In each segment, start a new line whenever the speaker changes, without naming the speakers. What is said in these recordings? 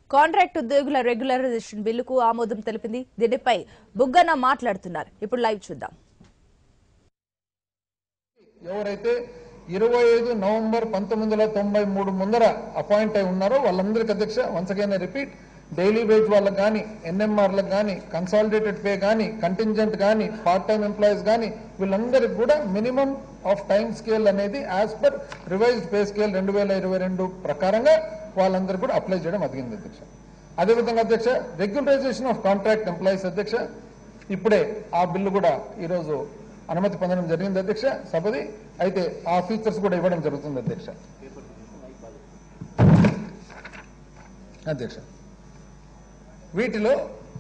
Contract ఉద్యోగుల regularisation బిల్లుకు ఆమోదం తెలిపింది దీనిపై బుగ్గన మాట్లాడుతున్నారు ఇప్పుడు లైవ్ చూద్దాం
ఎవరైతే ఇరవై ఐదు నవంబర్ పంతొమ్మిది వందల తొంభై మూడు ముందర అపాయింట్ అయి ఉన్నారో వాళ్ళందరికీ అధ్యక్ష once again repeat daily wage వాళ్ళకి కానీ ఎన్ఎంఆర్లకు కానీ కన్సాలిడేటెడ్ పే కానీ కంటింజెంట్ కానీ పార్ట్ టైం ఎంప్లాయీస్ కానీ వీళ్ళందరికీ కూడా మినిమం ఆఫ్ టైం స్కేల్ అనేది as per revised pay scale రెండు వేల ఇరవై రెండు ప్రకారంగా వాళ్ళందరికీ కూడా అప్లై చేయడం అదిగింది అధ్యక్ష అదేవిధంగా అధ్యక్ష రెగ్యులరైజేషన్ ఆఫ్ కాంట్రాక్ట్ ఎంప్లాయీస్ అధ్యక్ష ఇప్పుడే ఆ బిల్లు కూడా ఈరోజు అనుమతి పొందడం జరిగింది అధ్యక్ష సభది అయితే ఆ ఫీచర్స్ కూడా ఇవ్వడం జరుగుతుంది అధ్యక్ష అధ్యక్ష వీటిలో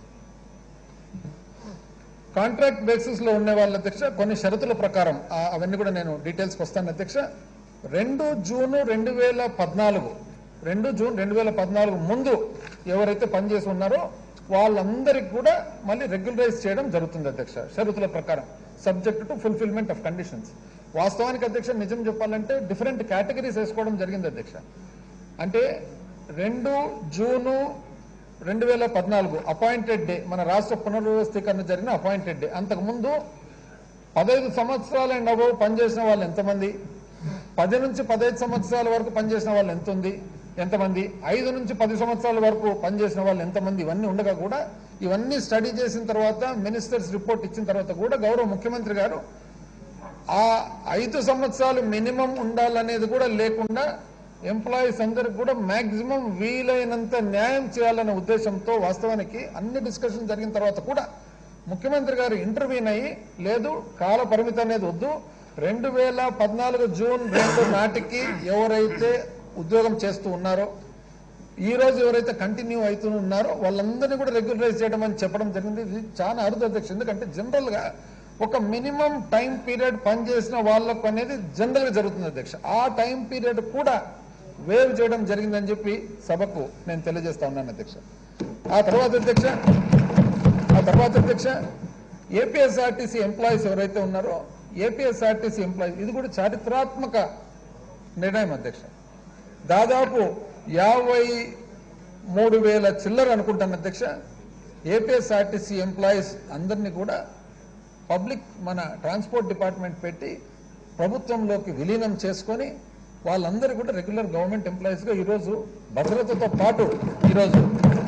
కాంట్రాక్ట్ బేసిస్ లో ఉండే వాళ్ళ అధ్యక్ష కొన్ని షరతుల ప్రకారం ఆ- అవన్నీ కూడా నేను డీటెయిల్స్ వస్తాను అధ్యక్ష రెండు జూన్ రెండు వేల పద్నాలుగు రెండు జూన్ రెండు వేల పద్నాలుగు ముందు ఎవరైతే పనిచేసి ఉన్నారో వాళ్ళందరికీ కూడా మళ్ళీ రెగ్యులరైజ్ చేయడం జరుగుతుంది అధ్యక్ష షరతుల ప్రకారం subject to fulfilment of conditions వాస్తవానికి అధ్యక్ష నిజం చెప్పాలంటే డిఫరెంట్ కేటగిరీస్ వేసుకోవడం జరిగింది అధ్యక్ష అంటే రెండు జూను రెండు వేల పద్నాలుగు అపాయింటెడ్ డే మన రాష్ట్ర పునర్వ్యవస్థీకరణ జరిగిన అపాయింటెడ్ డే అంతకుముందు పదహైదు సంవత్సరాలు అండ్ అబౌవ్ పనిచేసిన వాళ్ళు ఎంతమంది పది నుంచి పదహైదు సంవత్సరాల వరకు పనిచేసిన వాళ్ళు ఎంత ఉంది ఎంతమంది ఐదు నుంచి పది సంవత్సరాల వరకు పనిచేసిన వాళ్ళు ఎంతమంది ఇవన్నీ ఉండగా కూడా ఇవన్నీ స్టడీ చేసిన తర్వాత మినిస్టర్స్ రిపోర్ట్ ఇచ్చిన తర్వాత కూడా గౌరవ ముఖ్యమంత్రి గారు ఆ ఐదు సంవత్సరాలు మినిమం ఉండాలనేది కూడా లేకుండా ఎంప్లాయీస్ అందరికి కూడా మాక్సిమం వీలైనంత న్యాయం చేయాలనే ఉద్దేశంతో వాస్తవానికి అన్ని డిస్కషన్ జరిగిన తర్వాత కూడా ముఖ్యమంత్రి గారు ఇంటర్వ్యూన్ అయ్యి లేదు కాల పరిమితి అనేది వద్దు రెండు వేల పద్నాలుగు జూన్ రెండు నాటికి ఎవరైతే ఉద్యోగం చేస్తూ ఉన్నారో ఈ రోజు ఎవరైతే కంటిన్యూ అవుతూ ఉన్నారో వాళ్ళందరినీ కూడా రెగ్యులరైజ్ చేయడం అని చెప్పడం జరిగింది ఇది చాలా అరుదు అధ్యక్ష ఎందుకంటే జనరల్ గా ఒక మినిమం టైం పీరియడ్ పనిచేసిన వాళ్ళకు అనేది జనరల్ గా జరుగుతుంది అధ్యక్ష ఆ టైం పీరియడ్ కూడా వేవ్ చేయడం జరిగిందని చెప్పి సభకు నేను తెలియజేస్తా ఉన్నాను అధ్యక్ష ఆ తర్వాత అధ్యక్ష ఆ తర్వాత అధ్యక్ష ఏపీఎస్ఆర్టీసీ ఎంప్లాయీస్ ఎవరైతే ఉన్నారో ఏపీఎస్ఆర్టీసీ ఎంప్లాయీస్ ఇది కూడా చారిత్రాత్మక నిర్ణయం అధ్యక్ష దాదాపు యాభై మూడు వేల చిల్లర అనుకుంటాను అధ్యక్ష ఏపీఎస్ఆర్టీసీ ఎంప్లాయీస్ అందరినీ కూడా పబ్లిక్ మన ట్రాన్స్పోర్ట్ డిపార్ట్మెంట్ పెట్టి ప్రభుత్వంలోకి విలీనం చేసుకొని వాళ్ళందరూ కూడా రెగ్యులర్ గవర్నమెంట్ ఎంప్లాయీస్గా ఈరోజు భద్రతతో పాటు ఈరోజు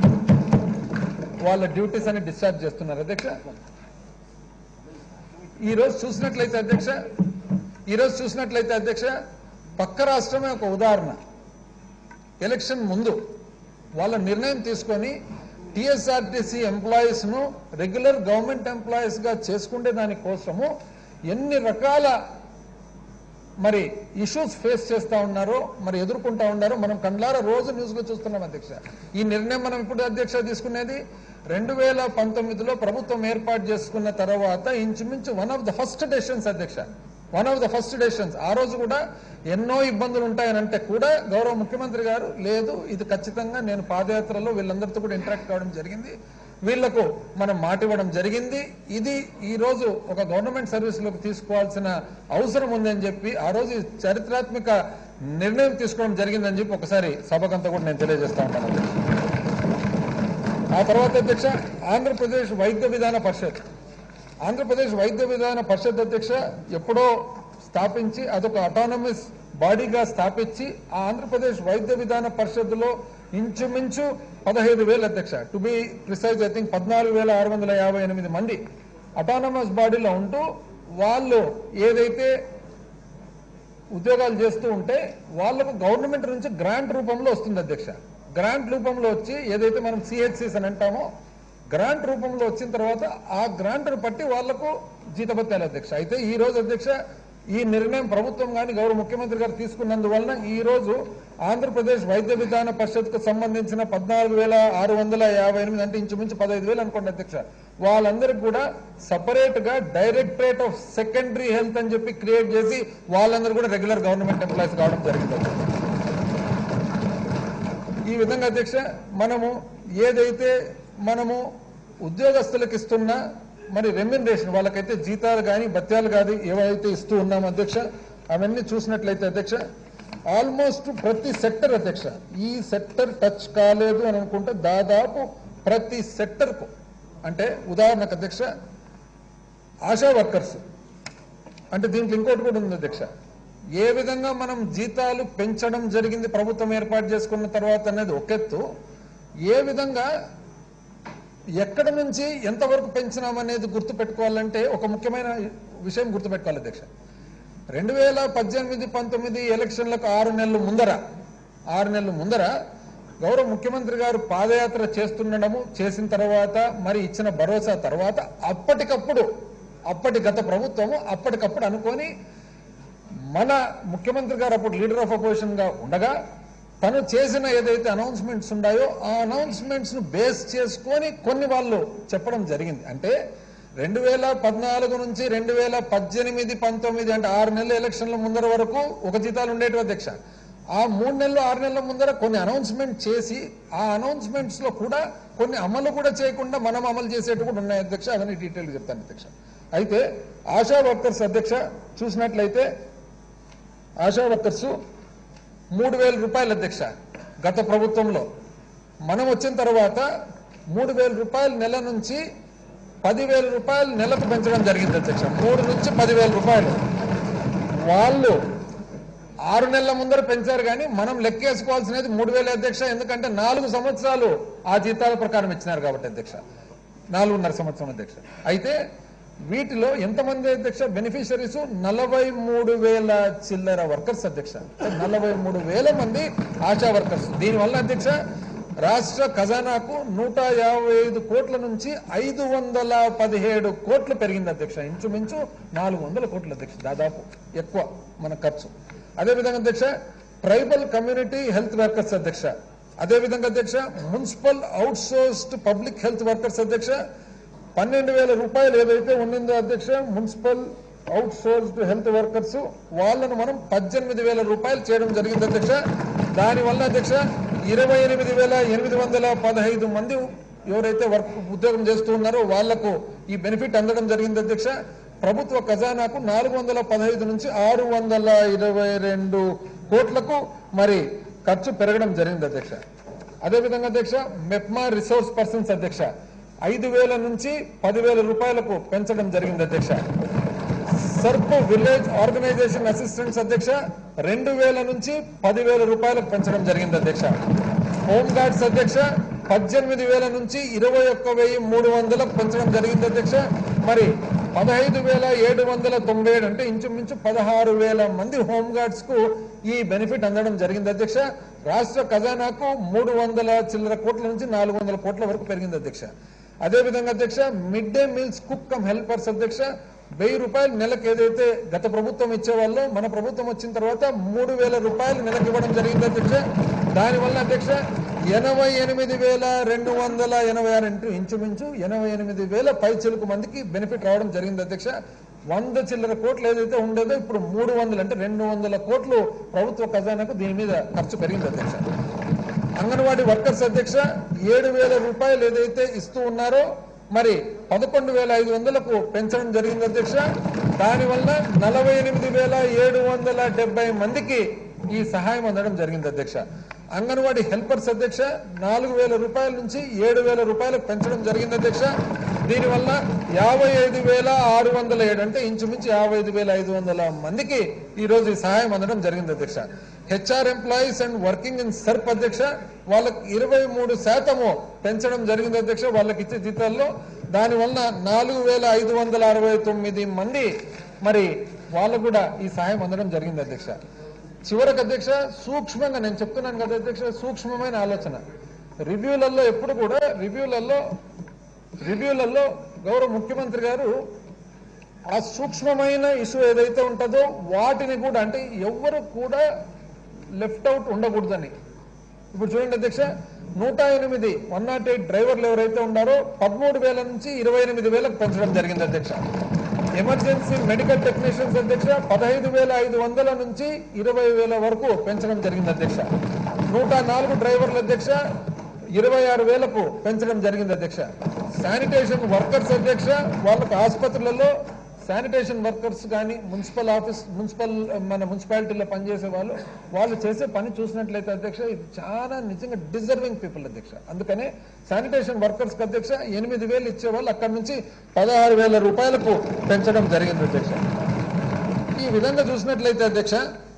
వాళ్ళ డ్యూటీస్ అని డిశ్చార్జ్ చేస్తున్నారు అధ్యక్ష ఈ రోజు చూసినట్లయితే అధ్యక్ష ఈ రోజు చూసినట్లయితే అధ్యక్ష పక్క రాష్ట్రమే ఒక ఉదాహరణ ఎలక్షన్ ముందు వాళ్ళ నిర్ణయం తీసుకొని టిఎస్ఆర్టీసీ ఎంప్లాయీస్ ను రెగ్యులర్ గవర్నమెంట్ ఎంప్లాయీస్ గా చేసుకుంటే దానికోసము ఎన్ని రకాల మరి ఇష్యూస్ ఫేస్ చేస్తా ఉన్నారో మరి ఎదుర్కొంటా ఉన్నారో మనం కండ్లారా రోజు న్యూస్ లో చూస్తున్నాం అధ్యక్ష ఈ నిర్ణయం మనం ఇప్పుడు అధ్యక్ష తీసుకునేది రెండు వేల పంతొమ్మిదిలో ప్రభుత్వం ఏర్పాటు చేసుకున్న తర్వాత ఇంచుమించు one of the first decisions అధ్యక్ష one of the first decisions ఆ రోజు కూడా ఎన్నో ఇబ్బందులు ఉంటాయని అంటే కూడా గౌరవ ముఖ్యమంత్రి గారు లేదు ఇది ఖచ్చితంగా నేను పాదయాత్రలో వీళ్ళందరితో కూడా ఇంటరాక్ట్ కావడం జరిగింది వీళ్లకు మనం మాట ఇవ్వడం జరిగింది ఇది ఈ రోజు ఒక గవర్నమెంట్ సర్వీస్ లోకి తీసుకోవాల్సిన అవసరం ఉందని చెప్పి ఆ రోజు ఈ చారిత్రాత్మక నిర్ణయం తీసుకోవడం జరిగిందని చెప్పి ఒకసారి సభకంతా కూడా నేను తెలియజేస్తా ఉంటాను అధ్యక్ష. ఆ తర్వాత అధ్యక్ష ఆంధ్రప్రదేశ్ వైద్య విధాన పరిషత్ ఆంధ్రప్రదేశ్ వైద్య విధాన పరిషత్ అధ్యక్ష ఎప్పుడో స్థాపించి అదొక అటానమస్ బాడీగా స్థాపించి ఆ ఆంధ్రప్రదేశ్ వైద్య విధాన పరిషత్తులో ఇంచుమించు పదహైదు వేల అధ్యక్ష to be precise I think పద్నాలుగు వేల ఆరు వందల యాభై ఎనిమిది మంది అటానమస్ బాడీలో ఉంటూ వాళ్ళు ఏదైతే ఉద్యోగాలు చేస్తూ ఉంటే వాళ్ళకు గవర్నమెంట్ నుంచి గ్రాంట్ రూపంలో వస్తుంది అధ్యక్ష గ్రాంట్ రూపంలో వచ్చి ఏదైతే మనం సిహెచ్సిస్ అని అంటామో గ్రాంట్ రూపంలో వచ్చిన తర్వాత ఆ గ్రాంట్ను బట్టి వాళ్లకు జీతభత్యాలు అధ్యక్ష అయితే ఈ రోజు అధ్యక్ష ఈ నిర్ణయం ప్రభుత్వం కానీ గౌరవ ముఖ్యమంత్రి గారు తీసుకున్నందువలన ఈ రోజు ఆంధ్రప్రదేశ్ వైద్య విధాన పరిషత్కు సంబంధించిన పద్నాలుగు వేల ఆరు వందల యాభై ఎనిమిది అంటే ఇంచుమించు పదహైదు వేలు అనుకోండి అధ్యక్ష వాళ్ళందరికీ కూడా సపరేట్ గా డైరెక్టరేట్ ఆఫ్ సెకండరీ హెల్త్ అని చెప్పి క్రియేట్ చేసి వాళ్ళందరూ కూడా రెగ్యులర్ గవర్నమెంట్ ఎంప్లాయీస్ కావడం జరిగింది అధ్యక్ష. ఈ విధంగా అధ్యక్ష మనము ఏదైతే మనము ఉద్యోగస్తులకు ఇస్తున్న మరి రెమ్యునరేషన్ వాళ్ళకైతే జీతాలు కానీ భత్యాలు కానీ ఏవైతే ఇస్తూ ఉన్నాం అధ్యక్ష అవన్నీ చూసినట్లయితే అధ్యక్ష ఆల్మోస్ట్ ప్రతి సెక్టర్ అధ్యక్ష ఈ సెక్టర్ టచ్ కాలేదు అని అనుకుంటే దాదాపు ప్రతి సెక్టర్కు అంటే ఉదాహరణకు అధ్యక్ష ఆశా వర్కర్స్ అంటే దీంట్లో ఇంకోటి కూడా ఉంది అధ్యక్ష ఏ విధంగా మనం జీతాలు పెంచడం జరిగింది ప్రభుత్వం ఏర్పాటు చేసుకున్న తర్వాత అనేది ఒకెత్తు ఏ విధంగా ఎక్కడి నుంచి ఎంతవరకు పెంచినామనేది గుర్తుపెట్టుకోవాలంటే ఒక ముఖ్యమైన విషయం గుర్తుపెట్టుకోవాలి అధ్యక్ష రెండు వేల పద్దెనిమిది పంతొమ్మిది ఎలక్షన్లకు ఆరు నెలలు ముందర ఆరు నెలలు ముందర గౌరవ ముఖ్యమంత్రి గారు పాదయాత్ర చేస్తుండడము చేసిన తర్వాత మరి ఇచ్చిన భరోసా తర్వాత అప్పటికప్పుడు అప్పటి గత ప్రభుత్వము అప్పటికప్పుడు అనుకొని మన ముఖ్యమంత్రి గారు అప్పుడు లీడర్ ఆఫ్ అపోజిషన్ గా ఉండగా తను చేసిన ఏదైతే అనౌన్స్మెంట్స్ ఉన్నాయో ఆ అనౌన్స్మెంట్స్ ను బేస్ చేసుకొని కొన్ని వాళ్ళు చెప్పడం జరిగింది అంటే రెండు వేల పద్నాలుగు నుంచి రెండు వేల పద్దెనిమిది పంతొమ్మిది అంటే ఆరు నెలల ఎలక్షన్ల ముందర వరకు ఒక జీతాలు ఉండేటి అధ్యక్ష ఆ మూడు నెలలు ఆరు నెలల ముందర కొన్ని అనౌన్స్మెంట్ చేసి ఆ అనౌన్స్మెంట్స్ లో కూడా కొన్ని అమలు కూడా చేయకుండా మనం అమలు చేసేట్టు కూడా ఉన్నాయి అధ్యక్ష అవన్నీ డీటెయిల్ చెప్తాను అధ్యక్ష అయితే ఆశా వర్కర్స్ అధ్యక్ష చూసినట్లయితే ఆశా వర్కర్స్ మూడు వేల రూపాయలు అధ్యక్ష గత ప్రభుత్వంలో మనం వచ్చిన తర్వాత మూడు వేల రూపాయలు నెల నుంచి పదివేల రూపాయలు నెలకు పెంచడం జరిగింది అధ్యక్ష మూడు నుంచి పదివేల రూపాయలు వాళ్ళు ఆరు నెలల ముందర పెంచారు కానీ మనం లెక్కేసుకోవాల్సినది మూడు వేల అధ్యక్ష ఎందుకంటే నాలుగు సంవత్సరాలు ఆ జీతాల ప్రకారం ఇచ్చినారు కాబట్టి అధ్యక్ష నాలుగున్నర సంవత్సరం అధ్యక్ష అయితే వీటిలో ఎంతమంది అధ్యక్ష బెనిఫిషరీస్ నలభై మూడు వేల చిల్లర వర్కర్స్ అధ్యక్ష నలభై మూడు వేల మంది ఆశా వర్కర్స్ దీనివల్ల అధ్యక్ష రాష్ట్ర ఖజానాకు నూట యాభై ఐదు కోట్ల నుంచి ఐదు వందల పదిహేడు కోట్లు పెరిగింది అధ్యక్ష ఇంచుమించు నాలుగు వందల కోట్ల అధ్యక్ష దాదాపు ఎక్కువ మన ఖర్చు అదేవిధంగా అధ్యక్ష ట్రైబల్ కమ్యూనిటీ హెల్త్ వర్కర్స్ అధ్యక్ష అదేవిధంగా అధ్యక్ష municipal outsourced public health workers అధ్యక్ష పన్నెండు వేల రూపాయలు ఏదైతే ఉండిందో అధ్యక్ష municipal outsourced health workers వాళ్ళను మనం పద్దెనిమిది వేల రూపాయలు చేయడం జరిగింది అధ్యక్ష దానివల్ల అధ్యక్ష ఇరవై ఎనిమిది వేల ఎనిమిది వందల పదహైదు మంది ఎవరైతే వర్క్ ఉద్యోగం చేస్తూ ఉన్నారో వాళ్లకు ఈ బెనిఫిట్ అందడం జరిగింది అధ్యక్ష ప్రభుత్వ ఖజానాకు నాలుగు వందల పదహైదు నుంచి ఆరు వందల ఇరవై రెండు కోట్లకు మరి ఖర్చు పెరగడం జరిగింది అధ్యక్ష అదేవిధంగా అధ్యక్ష మెప్మా రిసోర్స్ పర్సన్స్ అధ్యక్ష ఐదు వేల నుంచి పదివేల రూపాయలకు పెంచడం జరిగింది అధ్యక్ష సర్ప్ విలేజ్ ఆర్గనైజేషన్ అసిస్టెంట్స్ అధ్యక్ష రెండు వేల నుంచి పదివేల రూపాయలకు పెంచడం జరిగింది అధ్యక్ష హోమ్ గార్డ్స్ అధ్యక్ష పద్దెనిమిది వేల నుంచి ఇరవై ఒక్క వెయ్యి మూడు వందలకు పెంచడం జరిగింది అధ్యక్ష మరి పదహైదు వేల ఏడు వందల తొంభై ఏడు అంటే ఇంచుమించు పదహారు వేల మంది హోమ్ గార్డ్స్ కు ఈ బెనిఫిట్ అందడం జరిగింది అధ్యక్ష రాష్ట్ర ఖజానాకు మూడు వందల చిల్లర కోట్ల నుంచి నాలుగు వందల కోట్ల వరకు పెరిగింది అధ్యక్ష అదేవిధంగా అధ్యక్ష mid day meals cook cum helpers అధ్యక్ష వెయ్యి రూపాయలు నెలకు ఏదైతే గత ప్రభుత్వం ఇచ్చేవాళ్ళో మన ప్రభుత్వం వచ్చిన తర్వాత మూడు వేల రూపాయలు నెలకు ఇవ్వడం జరిగింది అధ్యక్ష దానివల్ల అధ్యక్ష ఎనభై ఎనిమిది వేల రెండు వందల ఎనభై ఆరు ఇంటూ ఇంచుమించు ఎనభై ఎనిమిది వేల పై చిలుకు మందికి బెనిఫిట్ రావడం జరిగింది అధ్యక్ష వంద చిల్లర కోట్లు ఏదైతే ఉండేదో ఇప్పుడు మూడు వందలు అంటే రెండు వందల కోట్లు ప్రభుత్వ ఖజానాకు దీని మీద ఖర్చు పెరిగింది అధ్యక్ష అంగన్వాడీ వర్కర్స్ అధ్యక్ష ఏడు వేల రూపాయలు ఏదైతే ఇస్తూ ఉన్నారో మరి పదకొండు వేల ఐదు వందలకు పెంచడం జరిగింది అధ్యక్ష దానివల్ల నలభై ఎనిమిది వేల ఏడు వందల డెబ్బై మందికి ఈ సహాయం అందడం జరిగింది అధ్యక్ష అంగన్వాడీ హెల్పర్స్ అధ్యక్ష నాలుగు వేల రూపాయల నుంచి ఏడు వేల రూపాయలకు పెంచడం జరిగింది అధ్యక్ష దీనివల్ల యాభై ఐదు వేల ఆరు వందల ఏడు అంటే ఇంచుమించు యాభై ఐదు వేల ఐదు వందల మందికి ఈ రోజు ఈ సహాయం అందడం జరిగింది అధ్యక్ష HR employees and working in SERP అధ్యక్ష వాళ్ళకి ఇరవై మూడు శాతము పెంచడం జరిగింది అధ్యక్ష వాళ్ళకి ఇచ్చే జీతాల్లో దానివల్ల నాలుగు వేల ఐదు వందల అరవై తొమ్మిది మంది మరి వాళ్ళకు కూడా ఈ సహాయం అందడం జరిగింది అధ్యక్ష చివరికి అధ్యక్ష సూక్ష్మంగా నేను చెప్తున్నాను కదా అధ్యక్ష సూక్ష్మమైన ఆలోచన రివ్యూలలో ఎప్పుడు కూడా రివ్యూలలో రివ్యూలలో గౌరవ ముఖ్యమంత్రి గారు ఆ సూక్ష్మమైన ఇష్యూ ఏదైతే ఉంటుందో వాటిని కూడా అంటే ఎవ్వరు కూడా లెఫ్ట్ అవుట్ ఉండకూడదని ఇప్పుడు చూడండి అధ్యక్ష నూట ఎనిమిది వన్ నాట్ ఎయిట్ డ్రైవర్లు ఎవరైతే ఉన్నారో పదమూడు వేల నుంచి ఇరవై ఎనిమిది వేలకు పెంచడం జరిగింది అధ్యక్ష ఎమర్జెన్సీ మెడికల్ టెక్నీషియన్స్ అధ్యక్ష పదహైదు వేల ఐదు వందల నుంచి ఇరవై వేల వరకు పెంచడం జరిగింది అధ్యక్ష నూట నాలుగు డ్రైవర్ల అధ్యక్ష ఇరవై ఆరు వేలకు పెంచడం జరిగింది అధ్యక్ష శానిటేషన్ వర్కర్స్ అధ్యక్ష వాళ్ళకు ఆసుపత్రులలో శానిటేషన్ వర్కర్స్ కానీ మున్సిపల్ ఆఫీస్ మున్సిపల్ మన మున్సిపాలిటీలో పనిచేసే వాళ్ళు వాళ్ళు చేసే పని చూసినట్లయితే అధ్యక్ష ఇది చాలా నిజంగా డిజర్వింగ్ పీపుల్ అధ్యక్ష అందుకనే శానిటేషన్ వర్కర్స్ అధ్యక్ష ఎనిమిది వేలు ఇచ్చే వాళ్ళు అక్కడి నుంచి పదహారు వేల రూపాయలకు పెంచడం జరిగింది అధ్యక్ష ఈ విధంగా చూసినట్లయితే అధ్యక్ష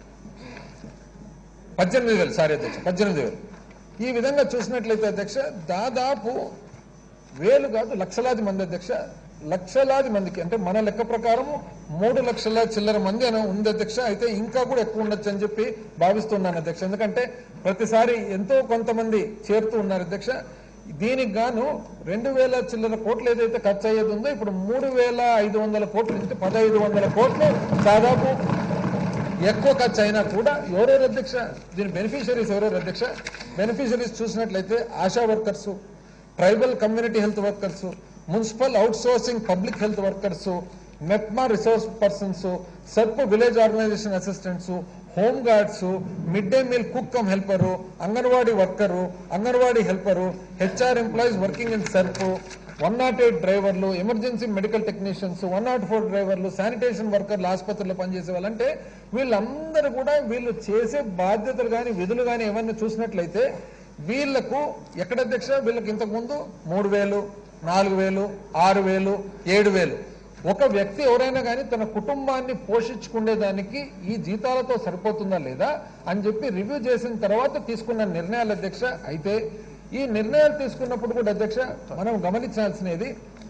పద్దెనిమిది వేలు సారీ అధ్యక్ష పద్దెనిమిది వేలు ఈ విధంగా చూసినట్లయితే అధ్యక్ష దాదాపు వేలు కాదు లక్షలాది మంది అధ్యక్ష లక్షలాది మందికి అంటే మన లెక్క ప్రకారం మూడు లక్షల చిల్లర మంది అని ఉంది అధ్యక్ష అయితే ఇంకా కూడా ఎక్కువ ఉండొచ్చు అని చెప్పి భావిస్తున్నాను అధ్యక్ష ఎందుకంటే ప్రతిసారి ఎంతో కొంతమంది చేరుతూ ఉన్నారు అధ్యక్ష దీనికి గాను రెండు వేల చిల్లర కోట్లు ఏదైతే ఖర్చు అయ్యేది ఉందో ఇప్పుడు మూడు వేల ఐదు వందల కోట్లు అంటే పదహైదు వందల కోట్లు దాదాపు ఎక్కువ ఖర్చు అయినా కూడా ఎవరెవరు అధ్యక్ష దీని బెనిఫిషరీస్ ఎవరెవరు అధ్యక్ష బెనిఫిషరీస్ చూసినట్లయితే ASHA workers tribal community health workers municipal outsourcing public health workers MEPMA resource persons SERP village organization assistants home guards mid day meal cook cum helper anganwadi worker anganwadi helper HR employees working in SERP one not eight డ్రైవర్లు emergency medical technicians one not four డ్రైవర్లు sanitation వర్కర్లు ఆసుపత్రిలో పనిచేసే వాళ్ళంటే వీళ్ళందరూ కూడా వీళ్ళు చేసే బాధ్యతలు కానీ విధులు కానీ ఏమన్నా చూసినట్లయితే వీళ్లకు ఎక్కడ అధ్యక్ష వీళ్ళకి ఇంతకు ముందు మూడు వేలు నాలుగు వేలు ఆరు వేలు ఏడు వేలు ఒక వ్యక్తి ఎవరైనా కానీ తన కుటుంబాన్ని పోషించుకునేదానికి ఈ జీతాలతో సరిపోతుందా లేదా అని చెప్పి రివ్యూ చేసిన తర్వాత తీసుకున్న నిర్ణయాలు అధ్యక్ష అయితే ఈ నిర్ణయాలు తీసుకున్నప్పుడు కూడా అధ్యక్ష మనం గమనించాల్సినది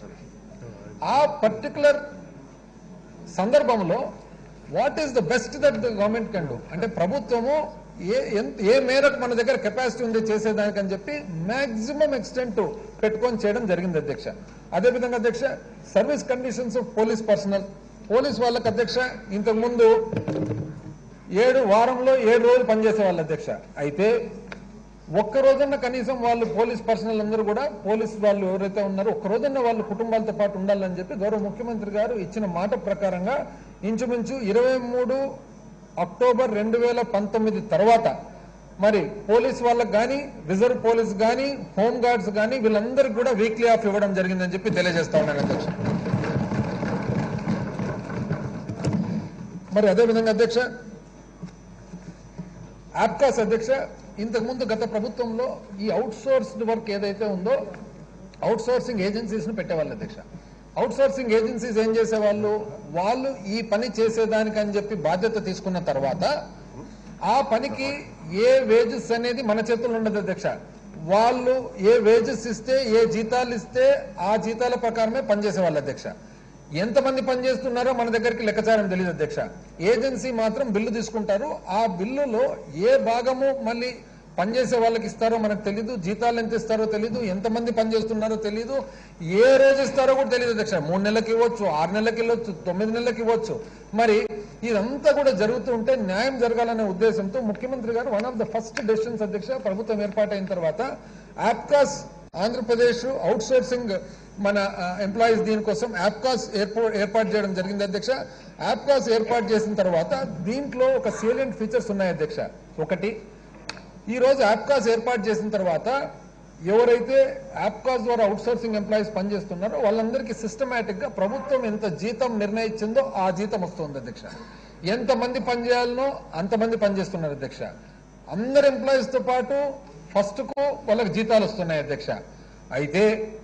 ఆ పర్టికులర్ సందర్భంలో what is the best that the government can do అంటే ప్రభుత్వము ఏ ఎంత- ఏ మేరకు మన దగ్గర కెపాసిటీ ఉంది చేసేదానికి అని చెప్పి మాక్సిమం ఎక్స్టెంట్ పెట్టుకొని చేయడం జరిగింది అధ్యక్ష అదేవిధంగా అధ్యక్ష service conditions of police personnel police వాళ్ళకి అధ్యక్ష ఇంతకు ముందు ఏడు వారంలో ఏడు రోజులు పనిచేసే వాళ్ళు అధ్యక్ష అయితే ఒక్క రోజున్న కనీసం వాళ్ళు పోలీస్ పర్సనల్ అందరూ కూడా పోలీస్ వాళ్ళు ఎవరైతే ఉన్నారో ఒక్క రోజున్న వాళ్ళు కుటుంబాలతో పాటు ఉండాలని చెప్పి గౌరవ ముఖ్యమంత్రి గారు ఇచ్చిన మాట ప్రకారంగా ఇంచుమించు ఇరవై మూడు అక్టోబర్ రెండు వేల పంతొమ్మిది తర్వాత మరి పోలీస్ వాళ్ళకి కానీ రిజర్వ్ పోలీస్ కానీ హోమ్ గార్డ్స్ కానీ వీళ్ళందరికీ కూడా వీక్లీ ఆఫ్ ఇవ్వడం జరిగిందని చెప్పి తెలియజేస్తా ఉన్నాను అధ్యక్ష మరి అదేవిధంగా అధ్యక్ష ఆప్కాస్ అధ్యక్ష ఇంతకు ముందు గత ప్రభుత్వంలో ఈ అవుట్ సోర్స్డ్ వర్క్ ఏదైతే ఉందో అవుట్ సోర్సింగ్ ఏజెన్సీస్ ను పెట్టేవాళ్ళు అధ్యక్ష అవుట్ సోర్సింగ్ ఏజెన్సీస్ ఏం చేసేవాళ్ళు వాళ్ళు ఈ పని చేసేదానికి అని చెప్పి బాధ్యత తీసుకున్న తర్వాత ఆ పనికి ఏ వేజెస్ అనేది మన చేతుల్లో ఉండదు అధ్యక్ష వాళ్ళు ఏ వేజెస్ ఇస్తే ఏ జీతాలు ఇస్తే ఆ జీతాల ప్రకారమే పనిచేసేవాళ్ళు అధ్యక్ష ఎంతమంది పనిచేస్తున్నారో మన దగ్గరికి లెక్కచారం తెలియదు అధ్యక్ష ఏజెన్సీ మాత్రం బిల్లు తీసుకుంటారు ఆ బిల్లులో ఏ భాగము మళ్ళీ పనిచేసే వాళ్ళకి ఇస్తారో మనకు తెలియదు జీతాలు ఎంత ఇస్తారో తెలియదు ఎంతమంది పనిచేస్తున్నారో తెలియదు ఏ రోజు ఇస్తారో కూడా తెలియదు అధ్యక్ష మూడు నెలలకి ఇవ్వచ్చు ఆరు నెలలకి ఇవ్వచ్చు తొమ్మిది నెలలకి ఇవ్వచ్చు మరి ఇదంతా కూడా జరుగుతూ ఉంటే న్యాయం జరగాలనే ఉద్దేశంతో ముఖ్యమంత్రి గారు one of the first decisions అధ్యక్ష ప్రభుత్వం ఏర్పాటైన తర్వాత ఆప్కాస్ ఆంధ్రప్రదేశ్ అవుట్ సోర్సింగ్ మన ఎంప్లాయీస్ దీనికోసం యాప్కాస్ ఏర్పాటు ఏర్పాటు చేయడం జరిగింది అధ్యక్ష యాప్కాస్ ఏర్పాటు చేసిన తర్వాత దీంట్లో ఒక సీలియంట్ ఫీచర్స్ ఉన్నాయి అధ్యక్ష ఒకటి ఈ రోజు యాప్కాస్ ఏర్పాటు చేసిన తర్వాత ఎవరైతే యాప్కాస్ ద్వారా అవుట్ సోర్సింగ్ ఎంప్లాయీస్ పనిచేస్తున్నారో వాళ్ళందరికీ సిస్టమేటిక్ గా ప్రభుత్వం ఎంత జీతం నిర్ణయించిందో ఆ జీతం వస్తుంది అధ్యక్ష ఎంతమంది పనిచేయాలనో అంతమంది పనిచేస్తున్నారు అధ్యక్ష అందరు ఎంప్లాయీస్ తో పాటు ఫస్ట్ కు వాళ్ళకి జీతాలు వస్తున్నాయి అధ్యక్ష అయితే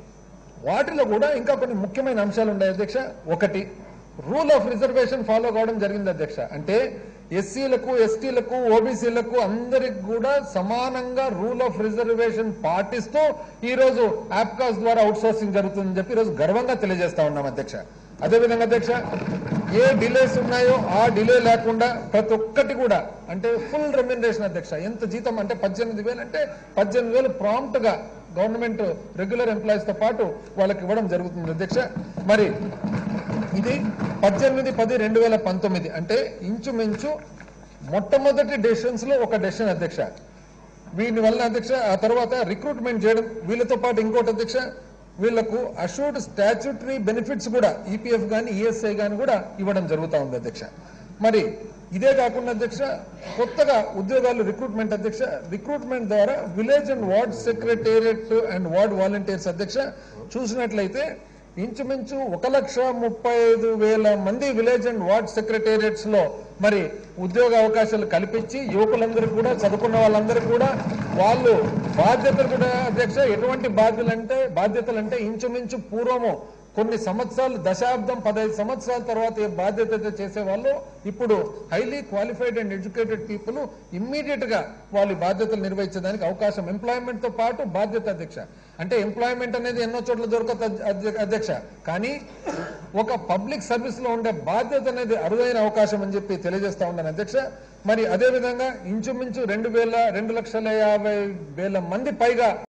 వాటిలో కూడా ఇంకా కొన్ని ముఖ్యమైన అంశాలు ఉన్నాయి అధ్యక్ష ఒకటి రూల్ ఆఫ్ రిజర్వేషన్ ఫాలో కావడం జరిగింది అధ్యక్ష అంటే ఎస్సీలకు ఎస్టీలకు ఓబీసీలకు అందరికి కూడా సమానంగా రూల్ ఆఫ్ రిజర్వేషన్ పాటిస్తూ ఈ రోజు యాప్కాస్ ద్వారా అవుట్ సోర్సింగ్ జరుగుతుందని చెప్పి ఈ రోజు గర్వంగా తెలియజేస్తా ఉన్నాం అధ్యక్ష అదేవిధంగా అధ్యక్ష ఏ డిలేస్ ఉన్నాయో ఆ డిలే లేకుండా ప్రతి ఒక్కటి కూడా అంటే ఫుల్ రెమ్యునరేషన్ అధ్యక్ష ఎంత జీతం అంటే పద్దెనిమిది వేలు అంటే పద్దెనిమిది వేలు ప్రాంప్ట్ గా గవర్నమెంట్ రెగ్యులర్ ఎంప్లాయీస్ తో పాటు వాళ్ళకి ఇవ్వడం జరుగుతుంది అధ్యక్ష మరి ఇది పద్దెనిమిది పది రెండు వేల పంతొమ్మిది అంటే ఇంచుమించు మొట్టమొదటి డెసిషన్స్ లో ఒక డెసిషన్ అధ్యక్ష వీని వల్ల అధ్యక్ష ఆ తర్వాత రిక్రూట్మెంట్ చేయడం వీళ్ళతో పాటు ఇంకోటి అధ్యక్ష వీళ్లకు అషూర్డ్ స్టాచ్యూటరీ బెనిఫిట్స్ కూడా ఈపీఎఫ్ కానీ ఈఎస్ఐ కానీ కూడా ఇవ్వడం జరుగుతూ ఉంది అధ్యక్ష మరి ఇదే కాకుండా అధ్యక్ష కొత్తగా ఉద్యోగాలు రిక్రూట్మెంట్ అధ్యక్ష రిక్రూట్మెంట్ ద్వారా village and ward secretariat and ward volunteers అధ్యక్ష చూసినట్లయితే ఇంచుమించు ఒక లక్ష ముప్పై ఐదు వేల మంది విలేజ్ అండ్ వార్డ్ సెక్రటేరియట్స్ లో మరి ఉద్యోగ అవకాశాలు కల్పించి యువకులందరూ కూడా చదువుకున్న వాళ్ళందరూ కూడా వాళ్ళు బాధ్యతలు కూడా అధ్యక్ష ఎటువంటి బాధ్యతలు అంటే బాధ్యతలు అంటే ఇంచుమించు పూర్వము కొన్ని సంవత్సరాలు దశాబ్దం పదహైదు సంవత్సరాల తర్వాత ఏ బాధ్యత అయితే చేసేవాళ్ళు ఇప్పుడు highly qualified and educated people immediate గా వాళ్ళు ఈ బాధ్యతలు నిర్వహించడానికి అవకాశం ఎంప్లాయ్మెంట్ తో పాటు బాధ్యత అధ్యక్ష అంటే ఎంప్లాయ్మెంట్ అనేది ఎన్నో చోట్ల దొరకదు అధ్య- అధ్యక్ష కానీ ఒక పబ్లిక్ సర్వీస్ లో ఉండే బాధ్యత అనేది అరుదైన అవకాశం అని చెప్పి తెలియజేస్తా ఉన్నాను అధ్యక్ష మరి అదే విధంగా ఇంచుమించు రెండు వేల రెండు లక్షల యాభై వేల మంది పైగా